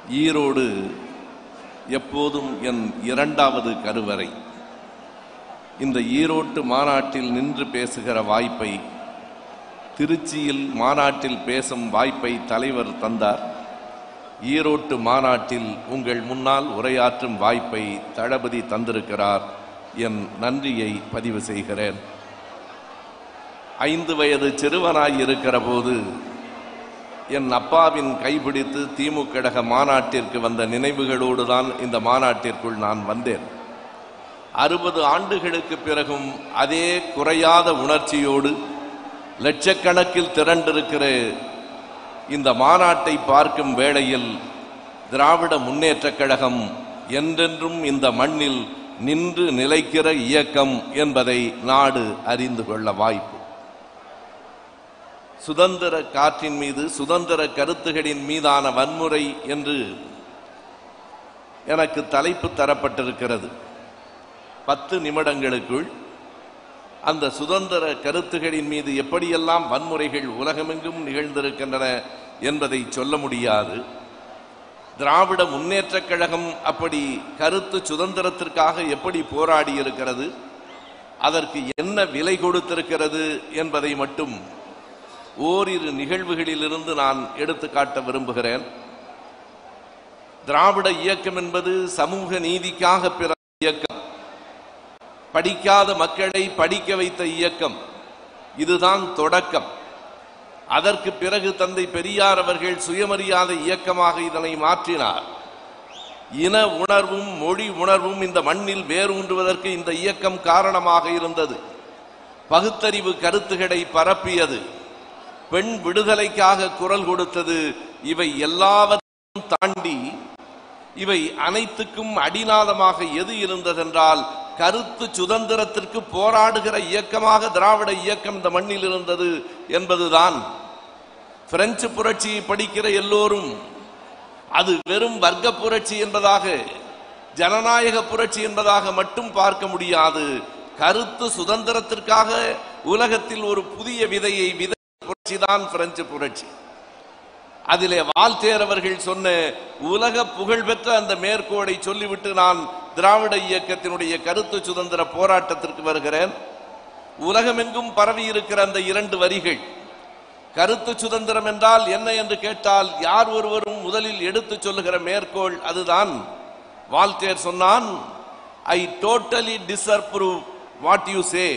ஈரோடு எப்போதும் என் இரண்டாவது கருவறை இந்த ஈரோட்டு மாநாட்டில் நின்று பேசுகிற வாய்ப்பை திருச்சியில் மாநாட்டில் பேசும் வாய்ப்பை தலைவர் தந்தார் ஈரோட்டு மாநாட்டில் உங்கள் முன்னால் உரையாற்றும் வாய்ப்பை தளபதி தந்திருக்கிறார் என் நன்றியை பதிவு செய்கிறேன் ஐந்து வயது சிறுவனாய் இருக்கிற போது என் அப்பாவின் கைபிடித்து திமுக கழக மாநாட்டிற்கு வந்த நினைவுகளோடு தான் இந்த மாநாட்டிற்குள் நான் வந்தேன் அறுபது ஆண்டுகளுக்கு பிறகும் அதே குறையாத உணர்ச்சியோடு லட்சக்கணக்கில் திரண்டிருக்கிற இந்த மாநாட்டை பார்க்கும் வேளையில் திராவிட முன்னேற்றக் கழகம் என்றென்றும் இந்த மண்ணில் நின்று நிலைக்கிற இயக்கம் என்பதை நாடு அறிந்து கொள்ள வாய்ப்பு சுதந்திர காற்றின் மீது சுதந்திர கருத்துகளின் மீதான வன்முறை என்று எனக்கு தலைப்பு தரப்பட்டிருக்கிறது பத்து நிமிடங்களுக்குள் அந்த சுதந்திர கருத்துகளின் மீது எப்படியெல்லாம் வன்முறைகள் உலகமெங்கும் நிகழ்ந்திருக்கின்றன என்பதை சொல்ல முடியாது திராவிட முன்னேற்றக் கழகம் அப்படி கருத்து சுதந்திரத்திற்காக எப்படி போராடி இருக்கிறது அதற்கு என்ன விலை கொடுத்திருக்கிறது என்பதை மட்டும் ஓரிரு நிகழ்வுகளிலிருந்து நான் எடுத்து காட்ட விரும்புகிறேன் திராவிட இயக்கம் என்பது சமூக நீதிக்காக பிறந்த இயக்கம் படிக்காத மக்களை படிக்க வைத்த இயக்கம் இதுதான் தொடக்கம் அதற்கு பிறகு தந்தை பெரியார் அவர்கள் சுயமரியாதை இயக்கமாக இதனை மாற்றினார் இன உணர்வும் மொழி உணர்வும் இந்த மண்ணில் வேரூன்றுவதற்கு இந்த இயக்கம் காரணமாக இருந்தது பகுத்தறிவு கருத்துக்களை பரப்பியது பெண் விடுதலைக்காக குரல் கொடுத்தது இவை எல்லாவற்றையும் தாண்டி இவை அனைத்துக்கும் அடிநாதமாக எது இருந்ததென்றால் கருத்து சுதந்திரத்திற்கு போராடுகிற இயக்கமாக திராவிட இயக்கம் இந்த மண்ணில் இருந்தது என்பதுதான் பிரெஞ்சு புரட்சியை படிக்கிற எல்லோரும் அது வெறும் வர்க்க புரட்சி என்பதாக ஜனநாயக புரட்சி என்பதாக மட்டும் பார்க்க முடியாது கருத்து சுதந்திரத்திற்காக உலகத்தில் ஒரு புதிய விதையை விதை புரட்சி தான் பிரெஞ்சு புரட்சி அதிலே வால்தேர் அவர்கள் சொன்ன உலக புகழ்பெற்ற அந்த மேற்கோளை சொல்லிவிட்டு நான் திராவிட இயக்கத்தினுடைய கருத்து சுதந்திர போராட்டத்திற்கு வருகிறேன் உலகமெங்கும் பரவி இருக்கிற அந்த இரண்டு வரிகள் கருத்து சுதந்திரம் என்றால் என்ன என்று கேட்டால் யார் ஒருவரும் முதலில் எடுத்து சொல்லுகிற மேற்கோள் அதுதான் வால்டேர் சொன்னான் I totally disapprove what you say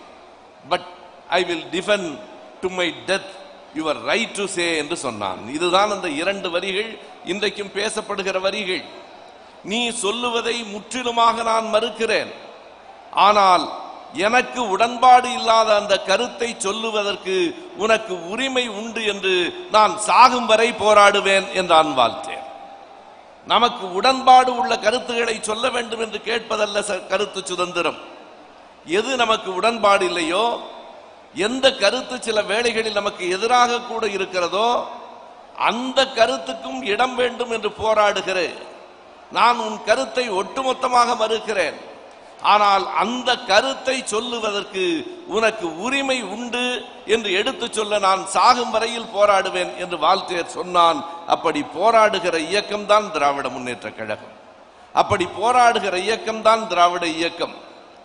but I will defend to my death your right to say என்று சொன்னான் இதுதான் அந்த இரண்டு வரிகள் இன்றைக்கும் பேசப்படுகிற வரிகள் நீ சொல்லுவதை முற்றிலுமாக நான் மறுக்கிறேன் ஆனால் எனக்கு உடன்பாடு இல்லாத அந்த கருத்தை சொல்லுவதற்கு உனக்கு உரிமை உண்டு என்று நான் சாகும் வரை போராடுவேன் என்றான் வாழ்த்தேன் நமக்கு உடன்பாடு உள்ள கருத்துக்களை சொல்ல வேண்டும் என்று கேட்பதல்ல ச- கருத்து சுதந்திரம் எது நமக்கு உடன்பாடு இல்லையோ எந்த கருத்து சில வேளைகளில் நமக்கு எதிராக கூட இருக்கிறதோ அந்த கருத்துக்கும் இடம் வேண்டும் என்று போராடுகிறேன் நான் உன் கருத்தை ஒட்டுமொத்தமாக மறுக்கிறேன் ஆனால் அந்த கருத்தை சொல்லுவதற்கு உனக்கு உரிமை உண்டு என்று எடுத்துச் சொல்ல நான் சாகும் வரையில் போராடுவேன் என்று வாழ்த்தையர் சொன்னான் அப்படி போராடுகிற இயக்கம்தான் திராவிட முன்னேற்ற கழகம் அப்படி போராடுகிற இயக்கம்தான் திராவிட இயக்கம்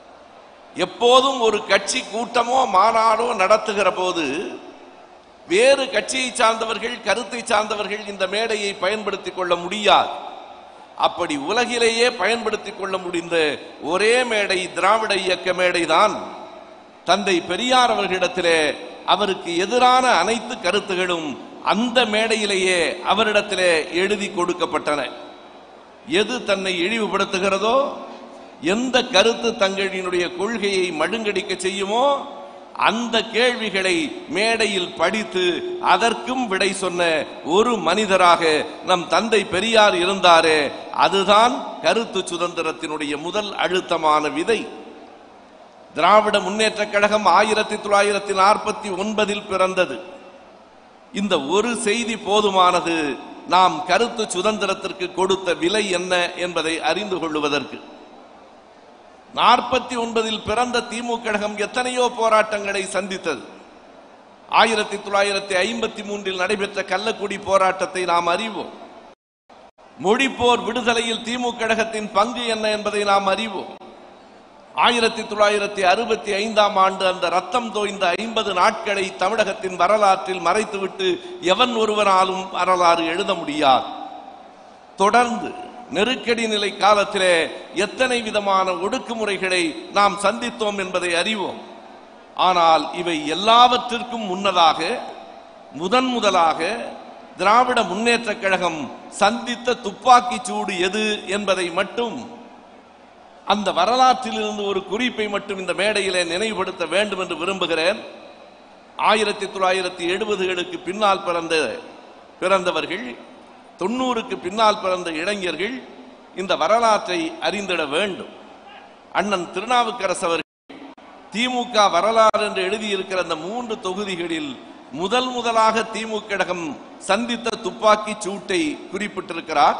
எப்போதும் ஒரு கட்சி கூட்டமோ மாநாடோ நடத்துகிற போது வேறு கட்சியை சார்ந்தவர்கள் கருத்தை சார்ந்தவர்கள் இந்த மேடையை பயன்படுத்திக் கொள்ள முடியாது அப்படி உலகிலேயே பயன்படுத்திக் கொள்ள முடிந்த ஒரே மேடை திராவிட இயக்க மேடைதான் தந்தை பெரியார் அவர்களிடத்திலே அவருக்கு எதிரான அனைத்து கருத்துகளும் அந்த மேடையிலேயே அவரிடத்திலே எழுதி கொடுக்கப்பட்டன எது தன்னை இழிவுபடுத்துகிறதோ எந்த கருத்து தங்களினுடைய கொள்கையை மழுங்கடிக்க செய்யுமோ அந்த கேள்விகளை மேடையில் படித்து அதற்கும் விடை சொன்ன ஒரு மனிதராக நம் தந்தை பெரியார் இருந்தாரே அதுதான் கருத்து சுதந்திரத்தினுடைய முதல் அழுத்தமான விதை திராவிட முன்னேற்றக் கழகம் ஆயிரத்தி தொள்ளாயிரத்தி நாற்பத்தி ஒன்பதில் பிறந்தது இந்த ஒரு செய்தி போதுமானது நாம் கருத்து சுதந்திரத்திற்கு கொடுத்த விலை என்ன என்பதை அறிந்து கொள்வதற்கு நாற்பத்தி ஒன்பதில் பிறந்த திமுக கழகம் எத்தனையோ போராட்டங்களை சந்தித்தது ஆயிரத்தி தொள்ளாயிரத்தி ஐம்பத்தி மூன்றில் நடைபெற்ற கள்ளக்குடி போராட்டத்தை நாம் அறிவோம் மொழிப்போர் விடுதலையில் திமுக கழகத்தின் பங்கு என்ன என்பதை நாம் அறிவோம் ஆயிரத்தி தொள்ளாயிரத்தி அறுபத்தி ஐந்தாம் ஆண்டு அந்த ரத்தம் தோய்ந்த ஐம்பது நாட்களை தமிழகத்தின் வரலாற்றில் மறைத்துவிட்டு எவன் ஒருவராலும் வரலாறு எழுத முடியாது தொடர்ந்து நெருக்கடி நிலை காலத்திலே எத்தனை விதமான ஒடுக்குமுறைகளை நாம் சந்தித்தோம் என்பதை அறிவோம் ஆனால் இவை எல்லாவற்றிற்கும் முன்னதாக முதன் முதலாக திராவிட முன்னேற்றக் கழகம் சந்தித்த துப்பாக்கி சூடு எது என்பதை மட்டும் அந்த வரலாற்றிலிருந்து ஒரு குறிப்பை மட்டும் இந்த மேடையிலே நினைவுபடுத்த வேண்டும் என்று விரும்புகிறேன் ஆயிரத்தி தொள்ளாயிரத்தி எழுபதுகளுக்கு பின்னால் பிறந்த பிறந்தவர்கள் தொண்ணூறுக்கு பின்னால் பிறந்த இளைஞர்கள் இந்த வரலாற்றை அறிந்திட வேண்டும் அண்ணன் திருநாவுக்கரசு அவர்கள் திமுக வரலாறு என்று எழுதியிருக்கிற அந்த மூன்று தொகுதிகளில் முதல் முதலாக திமுக கழகம் சந்தித்த துப்பாக்கி சூட்டை குறிப்பிட்டிருக்கிறார்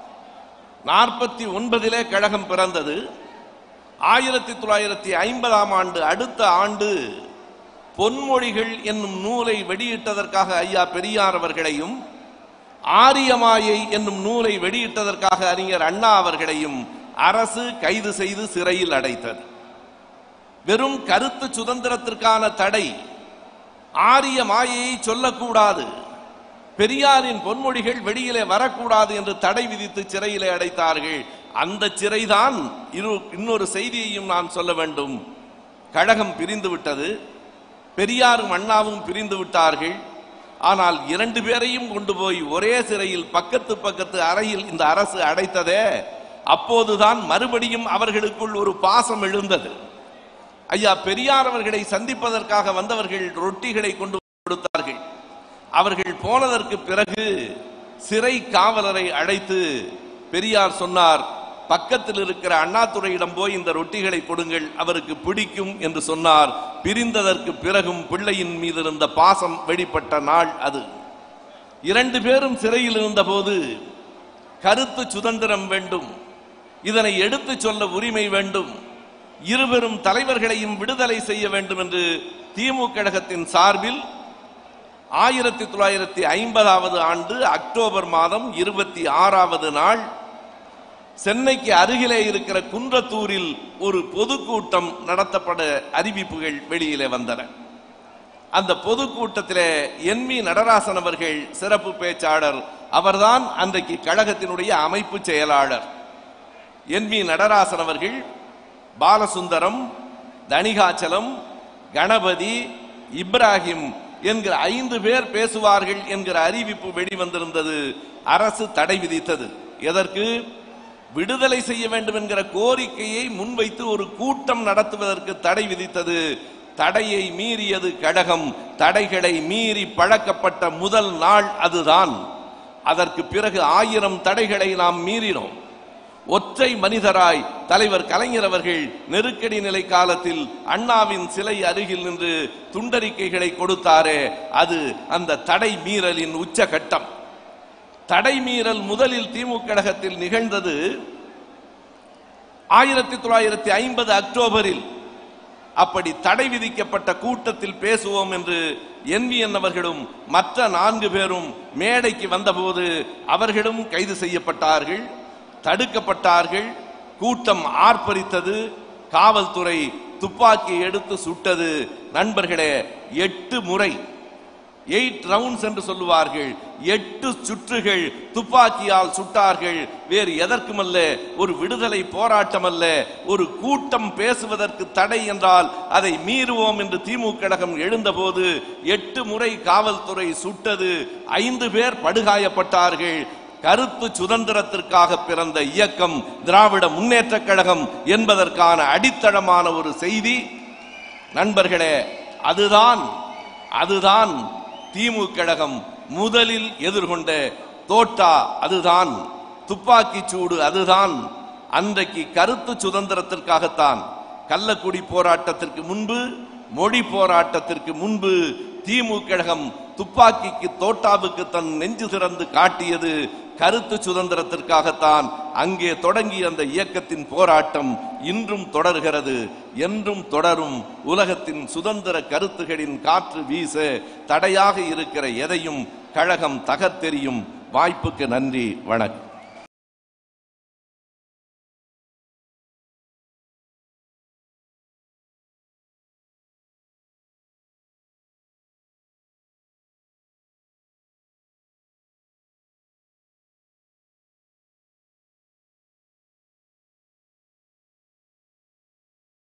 நாற்பத்தி ஒன்பதிலே கழகம் பிறந்தது ஆயிரத்தி தொள்ளாயிரத்தி ஐம்பதாம் ஆண்டு அடுத்த ஆண்டு பொன்மொழிகள் என்னும் நூலை வெளியிட்டதற்காக ஐயா பெரியார் அவர்களையும் ஆரியமாயை என்னும் நூலை வெளியிட்டதற்காக அறிஞர் அண்ணா அவர்களையும் அரசு கைது செய்து சிறையில் அடைத்தது வெறும் கருத்து சுதந்திரத்திற்கான தடை ஆரிய மாயையை சொல்லக்கூடாது பெரியாரின் பொன்மொழிகள் வெளியிலே வரக்கூடாது என்று தடை விதித்து சிறையிலே அடைத்தார்கள் அந்த சிறைதான் இரு இன்னொரு செய்தியையும் நான் சொல்ல வேண்டும் கழகம் பிரிந்து விட்டது பெரியாரும் அண்ணாவும் பிரிந்து விட்டார்கள் ஆனால் இரண்டு பேரையும் கொண்டு போய் ஒரே சிறையில் பக்கத்து பக்கத்து அறையில் இந்த அரசு அடைத்ததே அப்போதுதான் மறுபடியும் அவர்களுக்குள் ஒரு பாசம் எழுந்தது ஐயா பெரியார் அவர்களை சந்திப்பதற்காக வந்தவர்கள் ரொட்டிகளை கொண்டு வந்து கொடுத்தார்கள் அவர்கள் போனதற்கு பிறகு சிறை காவலரை அழைத்து பெரியார் சொன்னார் பக்கத்தில் இருக்கிற அண்ணாதுரையிடம் போய் இந்த ரொட்டிகளை கொடுங்கள் அவருக்கு பிடிக்கும் என்று சொன்னார் பிரிந்ததற்கு பிறகும் பிள்ளையின் மீது இருந்த பாசம் வெளிப்பட்ட நாள் அது இரண்டு பேரும் சிறையில் இருந்தபோது கருத்து சுதந்திரம் வேண்டும் இதனை எடுத்துச் சொல்ல உரிமை வேண்டும் இருவரும் தலைவர்களையும் விடுதலை செய்ய வேண்டும் என்று திமுக கழகத்தின் சார்பில் ஆயிரத்தி தொள்ளாயிரத்தி ஐம்பதாவது ஆண்டு அக்டோபர் மாதம் இருபத்தி ஆறாவது நாள் சென்னைக்கு அருகிலே இருக்கிற குன்றத்தூரில் ஒரு பொதுக்கூட்டம் நடத்தப்பட அறிவிப்புகள் வெளியிலே வந்தன அந்த பொதுக்கூட்டத்திலே என் வி நடராசன் அவர்கள் சிறப்பு பேச்சாளர் அவர்தான் அன்றைக்கு கழகத்தினுடைய அமைப்பு செயலாளர் என் வி நடராசன் அவர்கள் பாலசுந்தரம் தணிகாச்சலம் கணபதி இப்ராஹிம் என்கிற ஐந்து பேர் பேசுவார்கள் என்கிற அறிவிப்பு வெளிவந்திருந்தது அரசு தடை விதித்தது எதற்கு விடுதலை செய்ய வேண்டும் என்கிற கோரிக்கையை முன்வைத்து ஒரு கூட்டம் நடத்துவதற்கு தடை விதித்தது தடையை மீறியது கழகம் தடைகளை மீறி பழக்கப்பட்ட முதல் நாள் அதுதான் அதற்கு பிறகு ஆயிரம் தடைகளை நாம் மீறினோம் ஒற்றை மனிதராய் தலைவர் கலைஞர் அவர்கள் நெருக்கடி நிலை காலத்தில் அண்ணாவின் சிலை அருகில் நின்று துண்டறிக்கைகளை கொடுத்தாரே அது அந்த தடை மீறலின் உச்சகட்டம் தடை மீறல் முதலில் திமுக கழகத்தில் நிகழ்ந்தது ஆயிரத்தி தொள்ளாயிரத்தி ஐம்பது அக்டோபரில் அப்படி தடை விதிக்கப்பட்ட கூட்டத்தில் பேசுவோம் என்று என்விஎன் அவர்களும் மற்ற நான்கு பேரும் மேடைக்கு வந்தபோது அவர்களும் கைது செய்யப்பட்டார்கள் தடுக்கப்பட்டார்கள் கூட்டம் ஆர்ப்பரித்தது காவல்துறை துப்பாக்கி எடுத்து சுட்டது நண்பர்களே எட்டு முறை எயிட் ரவுண்ட்ஸ் என்று சொல்லுவார்கள் எட்டு சுற்றுகள் துப்பாக்கியால் சுட்டார்கள் வேறு எதற்குமல்ல ஒரு விடுதலை போராட்டம் அல்ல ஒரு கூட்டம் பேசுவதற்கு தடை என்றால் அதை மீறுவோம் என்று திமுக கழகம் எழுந்தபோது எட்டு முறை காவல்துறை சுட்டது ஐந்து பேர் படுகாயப்பட்டார்கள் கருத்து சுதந்திரத்திற்காக பிறந்த இயக்கம் திராவிட முன்னேற்றக் கழகம் என்பதற்கான அடித்தளமான ஒரு செய்தி நண்பர்களே அதுதான் அதுதான் திமுக கழகம் முதலில் எதிர்கொண்ட தோட்டா அதுதான் துப்பாக்கி சூடு அதுதான் அன்றைக்கு கருத்து சுதந்திரத்திற்காகத்தான் கள்ளக்குடி போராட்டத்திற்கு முன்பு மொழி போராட்டத்திற்கு முன்பு திமுக கழகம் துப்பாக்கிக்கு தோட்டாவுக்கு தன் நெஞ்சு திறந்து காட்டியது கருத்து சுதந்திரத்திற்காகத்தான் அங்கே தொடங்கிய அந்த இயக்கத்தின் போராட்டம் இன்றும் தொடர்கிறது என்றும் தொடரும் உலகத்தின் சுதந்திர கருத்துகளின் காற்று வீச தடையாக இருக்கிற எதையும் கழகம் தகர்த்தெறியும் வாய்ப்புக்கு நன்றி வணக்கம்